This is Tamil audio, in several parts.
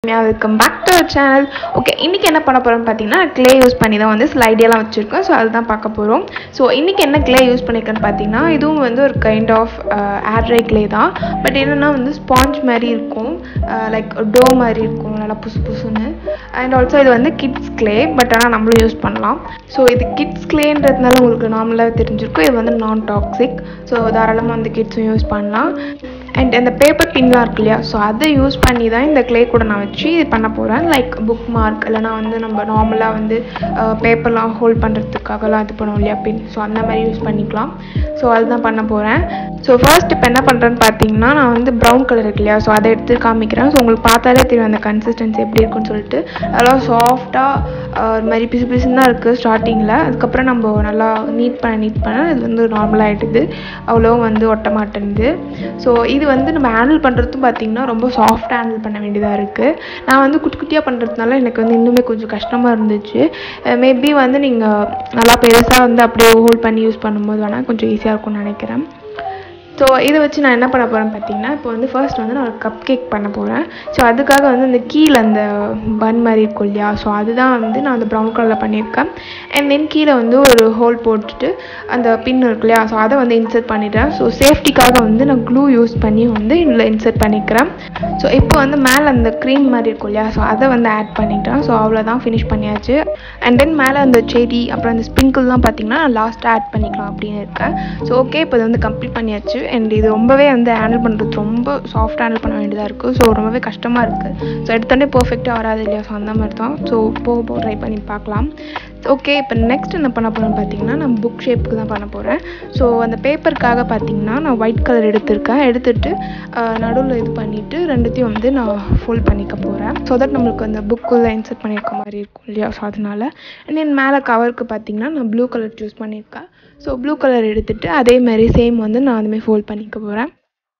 welcome back to our channel okay இன்றைக்கி என்ன பண்ண போகிறோம்னு பார்த்தீங்கன்னா க்ளே யூஸ் பண்ணி தான் வந்து சில ஐடியாலாம் வச்சுருக்கேன் ஸோ அதுதான் பார்க்க போகிறோம் ஸோ இன்றைக்கி என்ன க்ளே யூஸ் பண்ணியிருக்கேன்னு பார்த்தீங்கன்னா இதுவும் வந்து ஒரு கைண்ட் ஆஃப் ஏர்ட்ரை க்ளே தான் பட் என்னென்னா வந்து ஸ்பாஞ்ச் மாதிரி இருக்கும் லைக் டோ மாதிரி இருக்கும் நல்லா புசு புசுன்னு அண்ட் ஆல்சோ இது வந்து கிட்ஸ் க்ளே பட் ஆனால் நம்மளும் யூஸ் பண்ணலாம் ஸோ இது கிட்ஸ் க்ளேன்றதுனால உங்களுக்கு நார்மலாக தெரிஞ்சிருக்கும் இது வந்து நான் டாக்ஸிக் ஸோ தாராளமாக வந்து கிட்ஸும் யூஸ் பண்ணலாம் அண்ட் அந்த பேப்பர் பின்லாம் இருக்கு இல்லையா ஸோ அதை யூஸ் பண்ணி தான் இந்த க்ளே கூட நான் வச்சு இது பண்ண போகிறேன் லைக் புக் மார்க் இல்லைனா வந்து நம்ம நார்மலாக வந்து பேப்பர்லாம் ஹோல்ட் பண்ணுறதுக்காகலாம் இது பண்ணுவோம் இல்லையா பின் ஸோ அந்த மாதிரி யூஸ் பண்ணிக்கலாம் ஸோ அதுதான் பண்ண போகிறேன் ஸோ ஃபர்ஸ்ட் இப்போ என்ன பண்ணுறேன்னு பார்த்தீங்கன்னா நான் வந்து ப்ரௌன் கலர் இருக்கு இல்லையா ஸோ அதை எடுத்து காமிக்கிறேன் ஸோ உங்களுக்கு பார்த்தாலே தெரியும் அந்த கன்சிஸ்டன்சி எப்படி இருக்குன்னு சொல்லிட்டு அதெல்லாம் சாஃப்டாக ஒரு மாதிரி பிசு பிசுன்னு தான் இருக்குது ஸ்டார்டிங்கில் அதுக்கப்புறம் நம்ம நல்லா நீட் பண்ண நீட் பண்ண இது வந்து நார்மலாகிடுது அவ்வளோ வந்து ஒட்ட மாட்டேங்குது ஸோ இது வந்து நம்ம ஹேண்டில் பண்ணுறதும் பார்த்திங்கன்னா ரொம்ப சாஃப்டாக ஹேண்டில் பண்ண வேண்டியதாக இருக்குது நான் வந்து குட்டி குட்டியாக பண்ணுறதுனால எனக்கு வந்து இன்னுமே கொஞ்சம் கஷ்டமாக இருந்துச்சு மேபி வந்து நீங்கள் நல்லா பெருசாக வந்து அப்படியே ஹோல்ட் பண்ணி யூஸ் பண்ணும்போது வேணால் கொஞ்சம் ஈஸியாக இருக்கும்னு நினைக்கிறேன் ஸோ இதை வச்சு நான் என்ன பண்ண போகிறேன்னு பார்த்தீங்கன்னா இப்போ வந்து ஃபர்ஸ்ட் வந்து நான் ஒரு கப் கேக் பண்ண போகிறேன் ஸோ அதுக்காக வந்து இந்த கீழே அந்த பன் மாதிரி இருக்கும் இல்லையா ஸோ அதுதான் வந்து நான் அந்த ப்ரௌன் கலரில் பண்ணியிருக்கேன் அண்ட் தென் கீழே வந்து ஒரு ஹோல் போட்டுட்டு அந்த பின் இருக்கு இல்லையா ஸோ அதை வந்து இன்சர்ட் பண்ணிட்டேன் ஸோ சேஃப்டிக்காக வந்து நான் க்ளூ யூஸ் பண்ணி வந்து இதில் இன்சர்ட் பண்ணிக்கிறேன் ஸோ இப்போ வந்து மேலே அந்த க்ரீம் மாதிரி இருக்கும் இல்லையா ஸோ அதை வந்து ஆட் பண்ணிட்டேன் ஸோ அவ்வளோதான் ஃபினிஷ் பண்ணியாச்சு அண்ட் தென் மேலே அந்த செடி அப்புறம் அந்த ஸ்ப்ரிங்கிள்லாம் பார்த்தீங்கன்னா நான் லாஸ்ட்டாக ஆட் பண்ணிக்கலாம் அப்படின்னு இருக்கேன் ஸோ ஓகே இப்போ இது வந்து கம்ப்ளீட் பண்ணியாச்சு அண்ட் இது ரொம்பவே வந்து ஹேண்டில் பண்ணுறது ரொம்ப சாஃப்ட் ஹேண்டில் பண்ண வேண்டியதாக இருக்குது ஸோ ரொம்பவே கஷ்டமாக இருக்குது ஸோ எடுத்தோடனே பர்ஃபெக்டாக வராது இல்லையா ஸோ அந்த மாதிரி தான் ஸோ போக போக ட்ரை பண்ணி பார்க்கலாம் ஓகே இப்போ நெக்ஸ்ட் என்ன பண்ண போகிறேன்னு பார்த்தீங்கன்னா நான் புக் ஷேப்புக்கு தான் பண்ண போகிறேன் ஸோ அந்த பேப்பருக்காக பார்த்தீங்கன்னா நான் ஒயிட் கலர் எடுத்திருக்கேன் எடுத்துட்டு நடுவில் இது பண்ணிவிட்டு ரெண்டுத்தையும் வந்து நான் ஃபோல்ட் பண்ணிக்க போகிறேன் ஸோ தட் நம்மளுக்கு அந்த புக்குள்ளே இன்சர்ட் பண்ணியிருக்க மாதிரி இருக்கும் இல்லையா ஸோ அதனால அண்ட் தென் மேலே கவருக்கு பார்த்தீங்கன்னா நான் ப்ளூ கலர் சூஸ் பண்ணியிருக்கேன் ஸோ ப்ளூ கலர் எடுத்துகிட்டு அதே மாதிரி சேம் வந்து நான் அதுமாதிரி ஃபோல்ட் பண்ணிக்க போகிறேன்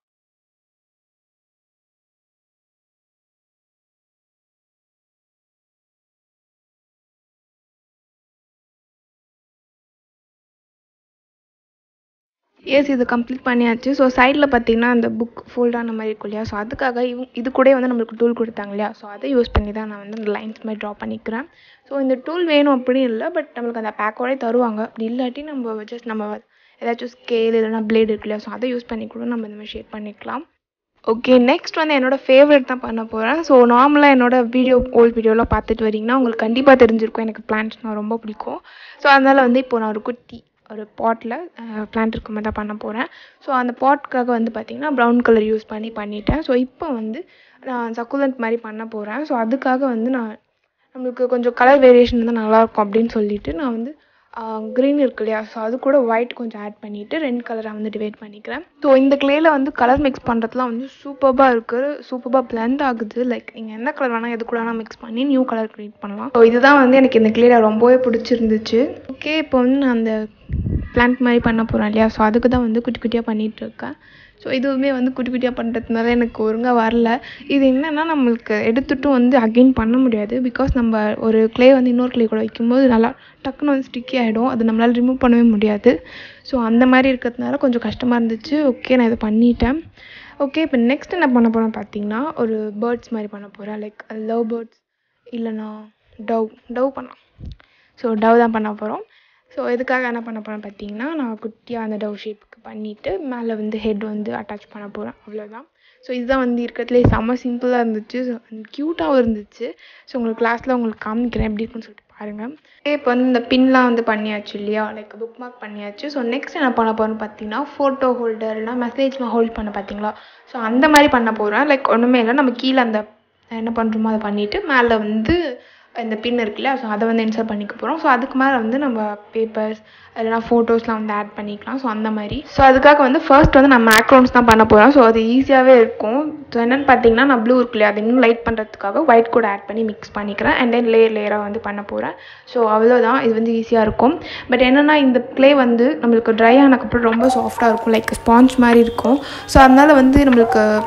எஸ் இது கம்ப்ளீட் பண்ணியாச்சு ஸோ சைடில் பார்த்தீங்கன்னா அந்த புக் ஃபோல்டான மாதிரி இருக்கும் இல்லையா ஸோ அதுக்காக இவங்க இது கூட வந்து நம்மளுக்கு டூல் கொடுத்தாங்க இல்லையா ஸோ அதை யூஸ் பண்ணி தான் நான் வந்து அந்த லைன்ஸ் மாதிரி ட்ரா பண்ணிக்கிறேன் ஸோ இந்த டூல் வேணும் அப்படின்னு இல்லை பட் நம்மளுக்கு அந்த பேக்கோடே தருவாங்க அப்படி இல்லாட்டி நம்ம ஜஸ்ட் நம்ம ஏதாச்சும் ஸ்கேல் இல்லைனா பிளேட் இருக்கு இல்லையா ஸோ அதை யூஸ் பண்ணி கூட நம்ம இந்த மாதிரி ஷேப் பண்ணிக்கலாம் ஓகே நெக்ஸ்ட் வந்து என்னோடய ஃபேவரட் தான் பண்ண போகிறேன் ஸோ நார்மலாக என்னோடய வீடியோ ஓல்ட் வீடியோலாம் பார்த்துட்டு வரீங்கன்னா உங்களுக்கு கண்டிப்பாக தெரிஞ்சிருக்கும் எனக்கு பிளான்ட்ஸ்னால் ரொம்ப பிடிக்கும் ஸோ அதனால் வந்து இப்போ நான் ஒரு குட்டி ஒரு பாட்டில் பிளான்ட் இருக்க மாதிரி தான் பண்ண போகிறேன் ஸோ அந்த பாட்காக வந்து பார்த்திங்கன்னா ப்ரௌன் கலர் யூஸ் பண்ணி பண்ணிட்டேன் ஸோ இப்போ வந்து நான் சக்குலண்ட் மாதிரி பண்ண போகிறேன் ஸோ அதுக்காக வந்து நான் நம்மளுக்கு கொஞ்சம் கலர் வேரியேஷன் வந்து நல்லாயிருக்கும் அப்படின்னு சொல்லிட்டு நான் வந்து க்ரீன் இருக்கு இல்லையா ஸோ அது கூட ஒயிட் கொஞ்சம் ஆட் பண்ணிவிட்டு ரெண்டு கலராக வந்து டிவைட் பண்ணிக்கிறேன் ஸோ இந்த கிளேயில் வந்து கலர் மிக்ஸ் பண்ணுறதுலாம் வந்து சூப்பராக இருக்குது சூப்பராக பிளெண்ட் ஆகுது லைக் நீங்கள் எந்த கலர் வேணால் எது கூட வேணால் மிக்ஸ் பண்ணி நியூ கலர் க்ரியேட் பண்ணலாம் ஸோ இதுதான் வந்து எனக்கு இந்த கிளேயில் ரொம்பவே பிடிச்சிருந்துச்சு ஓகே இப்போ வந்து நான் அந்த பிளான்ட் மாதிரி பண்ண போகிறேன் இல்லையா ஸோ அதுக்கு தான் வந்து குட்டி குட்டியாக பண்ணிகிட்ருக்கேன் ஸோ இதுவுமே வந்து குட்டி குட்டியாக பண்ணுறதுனால எனக்கு ஒழுங்காக வரல இது என்னென்னா நம்மளுக்கு எடுத்துட்டும் வந்து அகெயின் பண்ண முடியாது பிகாஸ் நம்ம ஒரு க்ளே வந்து இன்னொரு க்ளே கூட வைக்கும்போது நல்லா டக்குன்னு வந்து ஸ்டிக்கி ஆகிடும் அது நம்மளால் ரிமூவ் பண்ணவே முடியாது ஸோ அந்த மாதிரி இருக்கிறதுனால கொஞ்சம் கஷ்டமாக இருந்துச்சு ஓகே நான் இதை பண்ணிட்டேன் ஓகே இப்போ நெக்ஸ்ட் என்ன பண்ண போகிறேன் பார்த்தீங்கன்னா ஒரு பேர்ட்ஸ் மாதிரி பண்ண போகிறேன் லைக் லவ் பேர்ட்ஸ் இல்லைனா டவ் டவ் பண்ணலாம் ஸோ டவ் தான் பண்ண போகிறோம் ஸோ எதுக்காக என்ன பண்ண போகிறேன் பார்த்தீங்கன்னா நான் குட்டியாக அந்த டவ் ஷேப்புக்கு பண்ணிவிட்டு மேலே வந்து ஹெட் வந்து அட்டாச் பண்ண போகிறேன் அவ்வளோதான் ஸோ இதுதான் வந்து இருக்கிறதுலே செம்ம சிம்பிளாக இருந்துச்சு ஸோ க்யூட்டாகவும் இருந்துச்சு ஸோ உங்களுக்கு கிளாஸில் உங்களுக்கு காமிக்கிறேன் எப்படி இருக்குன்னு சொல்லிட்டு பாருங்கள் இப்போ வந்து இந்த பின்லாம் வந்து பண்ணியாச்சு இல்லையா லைக் புக் மார்க் பண்ணியாச்சு ஸோ நெக்ஸ்ட் என்ன பண்ண போகிறேன்னு பார்த்தீங்கன்னா ஃபோட்டோ ஹோல்டர் இல்லைனா மெசேஜ்லாம் ஹோல்ட் பண்ண பார்த்தீங்களா ஸோ அந்த மாதிரி பண்ண போகிறேன் லைக் ஒன்றுமே இல்லை நம்ம கீழே அந்த என்ன பண்ணுறோமோ அதை பண்ணிவிட்டு மேலே வந்து இந்த பின் இருக்குல்ல ஸோ அதை வந்து இன்சர்ட் பண்ணிக்க போகிறோம் ஸோ அதுக்கு மேலே வந்து நம்ம பேப்பர்ஸ் இல்லைனா ஃபோட்டோஸ்லாம் வந்து ஆட் பண்ணிக்கலாம் ஸோ அந்த மாதிரி ஸோ அதுக்காக வந்து ஃபர்ஸ்ட் வந்து நான் மேக்ரோன்ஸ் தான் பண்ண போகிறோம் ஸோ அது ஈஸியாகவே இருக்கும் ஸோ என்னென்னு பார்த்தீங்கன்னா நான் ப்ளூ இருக்கு இல்லையா அது இன்னும் லைட் பண்ணுறதுக்காக ஒயிட் கூட ஆட் பண்ணி மிக்ஸ் பண்ணிக்கிறேன் அண்ட் தென் லேயர் லேயராக வந்து பண்ண போகிறேன் ஸோ அவ்வளோதான் இது வந்து ஈஸியாக இருக்கும் பட் என்னென்னா இந்த க்ளே வந்து நம்மளுக்கு ட்ரை ஆனதுக்கப்புறம் ரொம்ப சாஃப்டாக இருக்கும் லைக் ஸ்பாஞ்ச் மாதிரி இருக்கும் ஸோ அதனால் வந்து நம்மளுக்கு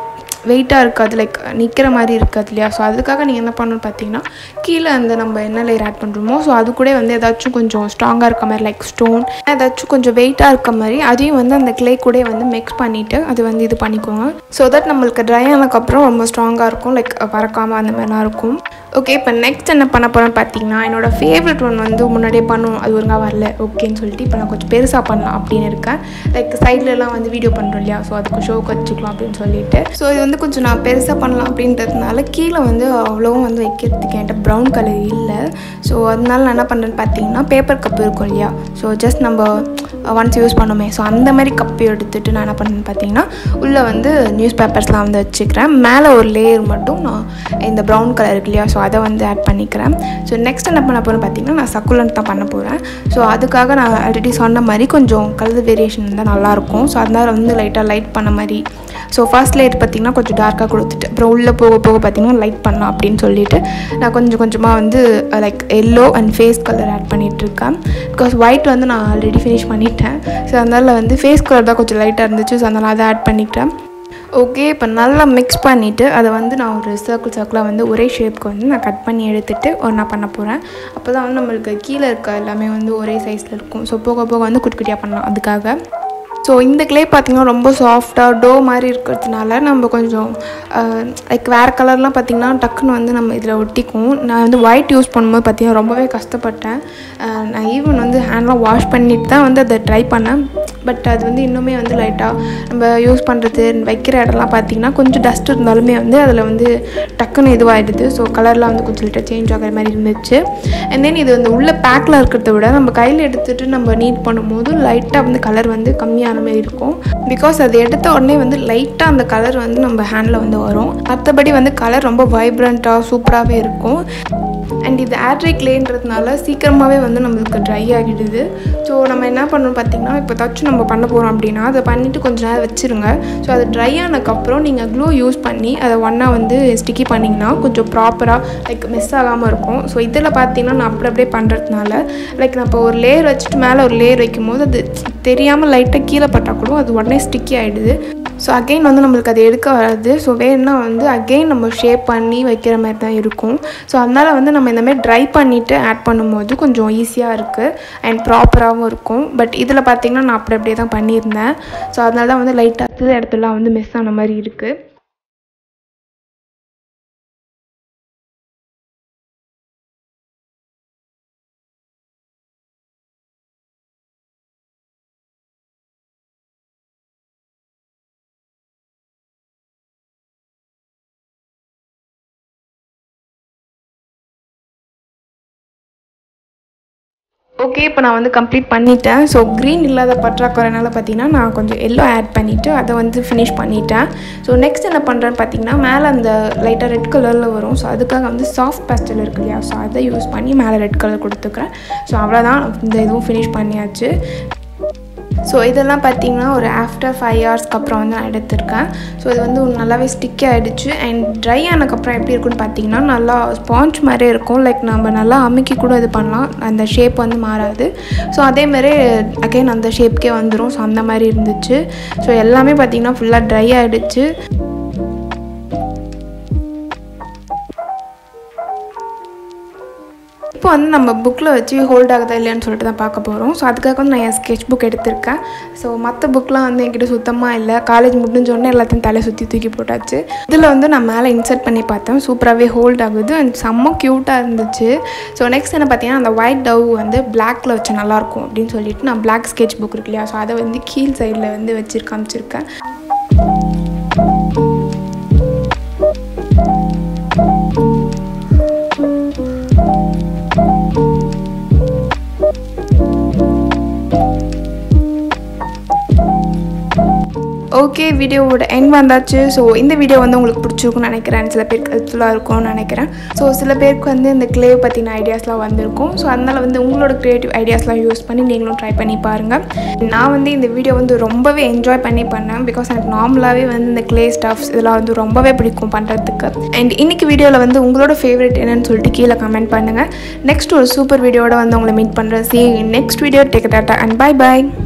வெயிட்டாக இருக்காது லைக் நிற்கிற மாதிரி இருக்காது இல்லையா ஸோ அதுக்காக நீங்கள் என்ன பண்ணணும்னு பார்த்தீங்கன்னா கீழே அந்த நம்ம என்ன லேயர் ஆட் பண்ணுறோமோ ஸோ அது கூட வந்து ஏதாச்சும் கொஞ்சம் ஸ்ட்ராங்காக இருக்க மாதிரி லைக் ஸ்டோன் ஏதாச்சும் கொஞ்சம் வெயிட்டாக இருக்க மாதிரி அதையும் வந்து அந்த கிளே கூட வந்து மிக்ஸ் பண்ணிவிட்டு அது வந்து இது பண்ணிக்கோங்க ஸோ தட் நம்மளுக்கு ட்ரை ஆனதுக்கப்புறம் ரொம்ப ஸ்ட்ராங்காக இருக்கும் லைக் பறக்காமல் அந்த மாதிரிலாம் இருக்கும் ஓகே இப்போ நெக்ஸ்ட் என்ன பண்ண போகிறேன்னு பார்த்தீங்கன்னா என்னோட ஃபேவரட் ஒன் வந்து முன்னாடியே பண்ணும் அது ஒழுங்காக வரல ஓகேன்னு சொல்லிட்டு இப்போ நான் கொஞ்சம் பெருசாக பண்ணலாம் அப்படின்னு இருக்கேன் லைக் சைட்லலாம் வந்து வீடியோ பண்ணுறோம் இல்லையா ஸோ அதுக்கு ஷோக்கு வச்சுக்கலாம் அப்படின்னு சொல்லிட்டு ஸோ இது வந்து கொஞ்சம் நான் பெருசாக பண்ணலாம் அப்படின்றதுனால கீழே வந்து அவ்வளோவும் வந்து வைக்கிறதுக்கு என்கிட்ட ப்ரௌன் கலர் இல்லை ஸோ அதனால நான் என்ன பண்ணுறேன்னு பார்த்தீங்கன்னா பேப்பர் கப் இருக்கும் இல்லையா ஸோ ஜஸ்ட் நம்ம ஒன்ஸ் யூஸ் பண்ணோமே ஸோ அந்த மாதிரி கப்பு எடுத்துகிட்டு நான் என்ன பண்ணேன்னு பார்த்தீங்கன்னா உள்ளே வந்து நியூஸ் பேப்பர்ஸ்லாம் வந்து வச்சுக்கிறேன் மேலே ஒரு லேயர் மட்டும் நான் இந்த ப்ரௌன் கலர் இருக்கு இல்லையா ஸோ அதை வந்து ஆட் பண்ணிக்கிறேன் ஸோ நெக்ஸ்ட் என்ன பண்ண போகிறேன்னு பார்த்தீங்கன்னா நான் சக்குலண்ட் தான் பண்ண போகிறேன் ஸோ அதுக்காக நான் ஆல்ரெடி சொன்ன மாதிரி கொஞ்சம் கலர் வேரியேஷன் இருந்தால் நல்லாயிருக்கும் ஸோ அதனால் வந்து லைட்டாக லைட் பண்ண மாதிரி ஸோ ஃபர்ஸ்ட் லைட் பார்த்திங்கன்னா கொஞ்சம் டார்க்காக கொடுத்துட்டு அப்புறம் உள்ளே போக போக பார்த்திங்கன்னா லைட் பண்ணலாம் அப்படின்னு சொல்லிட்டு நான் கொஞ்சம் கொஞ்சமாக வந்து like yellow and face colour add பண்ணிகிட்ருக்கேன் பிகாஸ் ஒயிட் வந்து நான் ஆல்ரெடி ஃபினிஷ் பண்ணிட்டேன் ஸோ அதனால் வந்து ஃபேஸ் கலர் தான் கொஞ்சம் லைட்டாக இருந்துச்சு ஸோ அதனால் அதை ஆட் பண்ணிக்கிட்டேன் ஓகே இப்போ நல்லா மிக்ஸ் பண்ணிவிட்டு அதை வந்து நான் ஒரு சர்க்கிள் சர்க்கிளாக வந்து ஒரே ஷேப்க்கு வந்து நான் கட் பண்ணி எடுத்துகிட்டு ஒன்றா பண்ண போகிறேன் அப்போ தான் வந்து நம்மளுக்கு கீழே இருக்க எல்லாமே வந்து ஒரே சைஸில் இருக்கும் ஸோ போக போக வந்து குட்டி குட்டியாக பண்ணலாம் அதுக்காக ஸோ இந்த கிளே பார்த்திங்கன்னா ரொம்ப சாஃப்டாக டோ மாதிரி இருக்கிறதுனால நம்ம கொஞ்சம் லைக் வேறு கலர்லாம் பார்த்திங்கன்னா டக்குன்னு வந்து நம்ம இதில் ஒட்டிக்கும் நான் வந்து ஒயிட் யூஸ் பண்ணும்போது பார்த்திங்கன்னா ரொம்பவே கஷ்டப்பட்டேன் நான் ஈவன் வந்து ஹேண்ட்லாம் வாஷ் பண்ணிட்டு தான் வந்து அதை ட்ரை பண்ணேன் பட் அது வந்து இன்னுமே வந்து லைட்டாக நம்ம யூஸ் பண்ணுறது வைக்கிற இடம்லாம் பார்த்திங்கன்னா கொஞ்சம் டஸ்ட் இருந்தாலுமே வந்து அதில் வந்து டக்குன்னு இதுவாகிடுது ஸோ கலர்லாம் வந்து கொஞ்சம் லைட்டாக சேஞ்ச் ஆகிற மாதிரி இருந்துச்சு அண்ட் தென் இது வந்து உள்ள பேக்கில் இருக்கிறத விட நம்ம கையில் எடுத்துகிட்டு நம்ம நீட் பண்ணும்போது லைட்டாக வந்து கலர் வந்து கம்மியான மாதிரி இருக்கும் பிகாஸ் அது எடுத்த உடனே வந்து லைட்டாக அந்த கலர் வந்து நம்ம ஹேண்டில் வந்து வரும் மற்றபடி வந்து கலர் ரொம்ப வைப்ரண்ட்டாக சூப்பராகவே இருக்கும் அண்ட் இது ஆட்ரி கிளேன்றதுனால சீக்கிரமாகவே வந்து நம்மளுக்கு ட்ரை ஆகிடுது ஸோ நம்ம என்ன பண்ணணும் பார்த்திங்கன்னா இப்போ தச்சு நம்ம பண்ண போகிறோம் அப்படின்னா அதை பண்ணிவிட்டு கொஞ்ச நேரம் வச்சுருங்க ஸோ அது ட்ரை ஆனதுக்கப்புறம் நீங்கள் க்ளூ யூஸ் பண்ணி அதை ஒன்றா வந்து ஸ்டிக்கி பண்ணிங்கன்னா கொஞ்சம் ப்ராப்பராக லைக் மிஸ் ஆகாமல் இருக்கும் ஸோ இதில் பார்த்தீங்கன்னா நான் அப்படி அப்படியே பண்ணுறதுனால லைக் நான் இப்போ ஒரு லேயர் வச்சுட்டு மேலே ஒரு லேயர் வைக்கும் போது அது தெரியாமல் லைட்டாக கீழே பட்டால் கூட அது உடனே ஸ்டிக்கி ஆகிடுது ஸோ அகெயின் வந்து நம்மளுக்கு அது எடுக்க வராது ஸோ வேணும்னா வந்து அகெயின் நம்ம ஷேப் பண்ணி வைக்கிற மாதிரி தான் இருக்கும் ஸோ அதனால் வந்து நம்ம இந்த மாதிரி ட்ரை பண்ணிவிட்டு ஆட் பண்ணும்போது கொஞ்சம் ஈஸியாக இருக்குது அண்ட் ப்ராப்பராகவும் இருக்கும் பட் இதில் பார்த்திங்கன்னா நான் அப்படி அப்படியே தான் பண்ணியிருந்தேன் ஸோ அதனால தான் வந்து லைட்டாக இடத்துலாம் வந்து மிஸ் ஆன மாதிரி இருக்குது ஓகே இப்போ நான் வந்து கம்ப்ளீட் பண்ணிட்டேன் ஸோ க்ரீன் இல்லாத பற்றாக்குறைனால பார்த்தீங்கன்னா நான் கொஞ்சம் எல்லோ ஆட் பண்ணிவிட்டு அதை வந்து ஃபினிஷ் பண்ணிட்டேன் ஸோ நெக்ஸ்ட் என்ன பண்ணுறேன்னு பார்த்தீங்கன்னா மேலே அந்த லைட்டாக ரெட் கலரில் வரும் ஸோ அதுக்காக வந்து சாஃப்ட் பேஸ்டல் இருக்கு இல்லையா ஸோ அதை யூஸ் பண்ணி மேலே ரெட் கலர் கொடுத்துக்கிறேன் ஸோ அவ்வளோதான் இந்த இதுவும் ஃபினிஷ் பண்ணியாச்சு ஸோ இதெல்லாம் பார்த்தீங்கன்னா ஒரு ஆஃப்டர் ஃபைவ் ஹவர்ஸ்க்கு அப்புறம் வந்து நான் எடுத்திருக்கேன் ஸோ இது வந்து நல்லாவே ஸ்டிக்கி ஆகிடுச்சு அண்ட் ட்ரை ஆனதுக்கப்புறம் எப்படி இருக்குன்னு பார்த்தீங்கன்னா நல்லா ஸ்பாஞ்ச் மாதிரியே இருக்கும் லைக் நம்ம நல்லா அமுக்கி கூட இது பண்ணலாம் அந்த ஷேப் வந்து மாறாது ஸோ அதேமாதிரி அகைன் அந்த ஷேப்க்கே வந்துடும் ஸோ அந்த மாதிரி இருந்துச்சு ஸோ எல்லாமே பார்த்தீங்கன்னா ஃபுல்லாக ட்ரை ஆகிடுச்சு இப்போ வந்து நம்ம புக்கில் வச்சு ஹோல்ட் ஆகுதா இல்லையான்னு சொல்லிட்டு தான் பார்க்க போகிறோம் ஸோ அதுக்காக வந்து நான் என் ஸ்கெட்ச் புக் எடுத்திருக்கேன் ஸோ மற்ற புக்லாம் வந்து என்கிட்ட சுத்தமாக இல்லை காலேஜ் முடிஞ்சோடனே எல்லாத்தையும் தலை சுற்றி தூக்கி போட்டாச்சு இதில் வந்து நான் மேலே இன்சர்ட் பண்ணி பார்த்தேன் சூப்பராகவே ஹோல்ட் ஆகுது அண்ட் செம்ம க்யூட்டாக இருந்துச்சு ஸோ நெக்ஸ்ட் என்ன பார்த்தீங்கன்னா அந்த ஒயிட் டவ் வந்து பிளாக்ல வச்சு நல்லாயிருக்கும் அப்படின்னு சொல்லிட்டு நான் பிளாக் ஸ்கெட்ச் புக் இருக்கு இல்லையா ஸோ அதை வந்து கீழ் சைடில் வந்து வச்சு காமிச்சிருக்கேன் ஓகே வீடியோவோட எண்ட் வந்தாச்சு ஸோ இந்த வீடியோ வந்து உங்களுக்கு பிடிச்சிருக்கும்னு நினைக்கிறேன் சில பேருக்கு ஹெல்ப்ஃபுல்லாக இருக்கும்னு நினைக்கிறேன் ஸோ சில பேருக்கு வந்து இந்த க்ளே பற்றின ஐடியாஸ்லாம் வந்திருக்கும் ஸோ அதனால் வந்து உங்களோட க்ரியேட்டிவ் ஐடியாஸ்லாம் யூஸ் பண்ணி நீங்களும் ட்ரை பண்ணி பாருங்கள் நான் வந்து இந்த வீடியோ வந்து ரொம்பவே என்ஜாய் பண்ணி பண்ணேன் பிகாஸ் எனக்கு நார்மலாகவே வந்து இந்த க்ளே ஸ்டஃப்ஸ் இதெல்லாம் வந்து ரொம்பவே பிடிக்கும் பண்ணுறதுக்கு அண்ட் இன்னைக்கு வீடியோவில் வந்து உங்களோட ஃபேவரட் என்னன்னு சொல்லிட்டு கீழே கமெண்ட் பண்ணுங்கள் நெக்ஸ்ட் ஒரு சூப்பர் வீடியோட வந்து உங்களை மீட் பண்ணுறேன் see next video take tata and bye bye